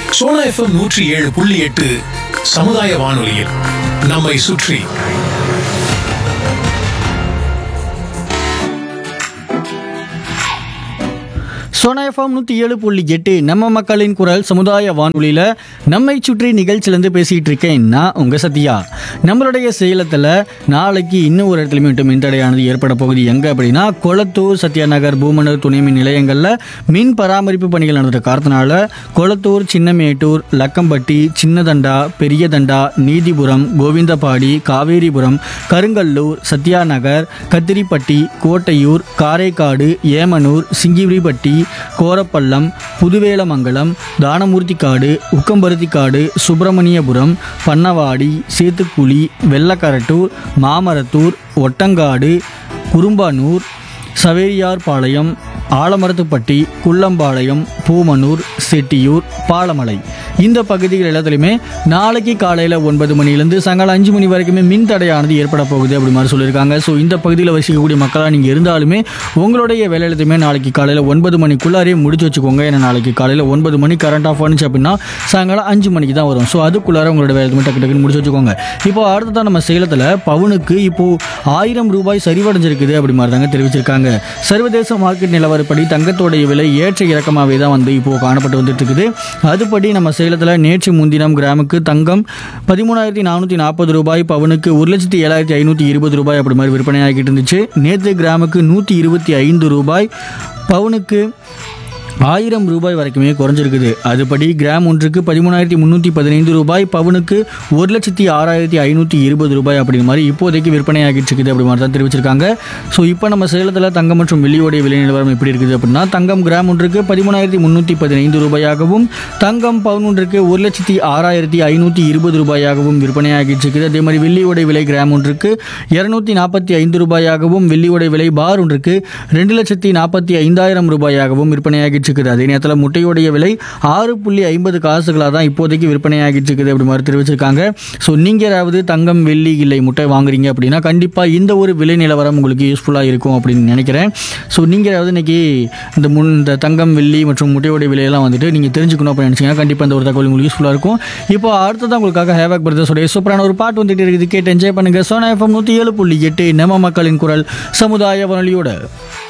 Sona FM நூற்றி ஏழு புள்ளி எட்டு சமுதாய வானொலியில் நம்மை சுற்றி சோனா எஃப்எம் நூற்றி ஏழு புள்ளி எட்டு நம்ம மக்களின் குரல் சமுதாய வானொலியில் நம்மை சுற்றி நிகழ்ச்சியிலேருந்து பேசிகிட்டு இருக்கேன் நான் உங்கள் சத்யா நம்மளுடைய சேலத்தில் நாளைக்கு இன்னும் ஒரு இடத்துலையும் மட்டும் மின்தடையானது ஏற்பட போகுது எங்கே அப்படின்னா கொளத்தூர் சத்யா நகர் பூமனர் துணை மின் நிலையங்களில் மின் பராமரிப்பு பணிகள் நடந்த காரணத்தினால கொளத்தூர் சின்னமேட்டூர் லக்கம்பட்டி சின்னதண்டா பெரியதண்டா நீதிபுரம் கோவிந்தபாடி காவேரிபுரம் கருங்கல்லூர் சத்யா நகர் கத்திரிப்பட்டி கோட்டையூர் காரைக்காடு ஏமனூர் சிங்கிரிப்பட்டி கோரப்பள்ளம் புதுவேலமங்கலம் தானமூர்த்திக்காடு உக்கம்பருத்திக்காடு சுப்பிரமணியபுரம் பண்ணவாடி சேத்துக்குழி வெள்ளக்கரட்டூர் மாமரத்தூர் ஒட்டங்காடு குறும்பானூர் சவேரியார்பாளையம் ஆலமரத்துப்பட்டி குள்ளம்பாளையம் பூமனூர் செட்டியூர் பாலமலை இந்த பகுதிகள் எல்லாத்துலேயுமே நாளைக்கு காலையில் ஒன்பது மணிலேருந்து சாயங்காலம் அஞ்சு மணி வரைக்குமே மின் தடையானது ஏற்பட போகுது அப்படி மாதிரி சொல்லியிருக்காங்க ஸோ இந்த பகுதியில் வசிக்கக்கூடிய மக்களாக நீங்கள் இருந்தாலுமே உங்களுடைய வேலை எல்லாத்தையுமே நாளைக்கு காலையில் ஒன்பது மணிக்குள்ளாரே முடிச்சு வச்சுக்கோங்க ஏன்னா நாளைக்கு காலையில் ஒன்பது மணி கரண்ட் ஆஃப் ஆனிச்சு அப்படின்னா சாயங்காலம் அஞ்சு மணிக்கு தான் வரும் ஸோ அதுக்குள்ளார உங்களோட வேலை எல்லாத்தையுமே டக்கு டக்குன்னு முடிச்சு வச்சுக்கோங்க இப்போ அடுத்ததான் நம்ம சேலத்தில் பவுனுக்கு இப்போ ஆயிரம் ரூபாய் சரிவடைஞ்சிருக்குது அப்படி மாதிரி தாங்க தெரிவிச்சிருக்காங்க சர்வதேச மார்க்கெட் நிலவரப்படி தங்கத்தோடைய விலை ஏற்ற இறக்கமாகவே தான் வந்து இப்போ காணப்பட்டு வந்துட்டு இருக்குது அதுபடி நம்ம சேலத்தில் நேற்று முன்தினம் கிராமுக்கு தங்கம் பதிமூணாயிரத்தி நானூற்றி நாற்பது ரூபாய் பவுனுக்கு ஒரு லட்சத்தி ஏழாயிரத்தி ஐநூற்றி இருபது ரூபாய் அப்படி மாதிரி விற்பனை ஆகிட்டு இருந்துச்சு நேற்று கிராமுக்கு நூற்றி இருபத்தி ஐந்து ரூபாய் பவுனுக்கு ஆயிரம் ரூபாய் வரைக்குமே குறைஞ்சிருக்குது அதுபடி கிராம் ஒன்றுக்கு பதிமூணாயிரத்தி முந்நூற்றி பதினைந்து ரூபாய் பவுனுக்கு ஒரு லட்சத்தி ஆறாயிரத்தி ஐநூற்றி இருபது ரூபாய் அப்படிங்கிற மாதிரி இப்போதைக்கு விற்பனை ஆகிட்டு இருக்குது அப்படி மாதிரி தான் தெரிவிச்சிருக்காங்க ஸோ இப்போ நம்ம சேலத்தில் தங்கம் மற்றும் வெள்ளியோடைய விலை நிலவரம் எப்படி இருக்குது அப்படின்னா தங்கம் கிராம் ஒன்றுக்கு பதிமூணாயிரத்தி முந்நூற்றி பதினைந்து ரூபாயாகவும் தங்கம் பவுன் ஒன்றுக்கு ஒரு லட்சத்தி ஆறாயிரத்தி ஐநூற்றி இருபது ரூபாயாகவும் விற்பனை ஆகிட்டு இருக்குது அதே மாதிரி வெள்ளியோடைய விலை கிராம் ஒன்றுக்கு இரநூத்தி நாற்பத்தி ஐந்து ரூபாயாகவும் வெள்ளியோடைய விலை பார் ஒன்றுக்கு ரெண்டு லட்சத்தி நாற்பத்தி ஐந்தாயிரம் ரூபாயாகவும் விற்பனையாகிட்டு இருக்குது அதே நேரத்தில் முட்டையுடைய விலை ஆறு புள்ளி ஐம்பது காசுகளாக தான் இப்போதைக்கு விற்பனையாகிட்டு இருக்குது அப்படி மாதிரி தெரிவிச்சிருக்காங்க ஸோ நீங்கள் ஏதாவது தங்கம் வெள்ளி இல்லை முட்டை வாங்குறீங்க அப்படின்னா கண்டிப்பாக இந்த ஒரு விலை நிலவரம் உங்களுக்கு யூஸ்ஃபுல்லாக இருக்கும் அப்படின்னு நினைக்கிறேன் ஸோ நீங்கள் ஏதாவது இன்னைக்கு இந்த முன் இந்த தங்கம் வெள்ளி மற்றும் முட்டையோடைய விலையெல்லாம் வந்துட்டு நீங்கள் தெரிஞ்சுக்கணும் அப்படின்னு நினச்சிங்கன்னா கண்டிப்பாக இந்த ஒரு தகவல் உங்களுக்கு யூஸ்ஃபுல்லாக இருக்கும் இப்போ அடுத்ததான் உங்களுக்காக ஹேவாக் பிரதர்ஸோடைய சூப்பரான ஒரு பாட்டு வந்துட்டு இருக்குது கேட்டு என்ஜாய் பண்ணுங்கள் சோனா எஃப்எம் நூற்றி ஏழு புள்ளி எட்டு நம்ம மக்களின் குரல் சமுதாய வானொலியோட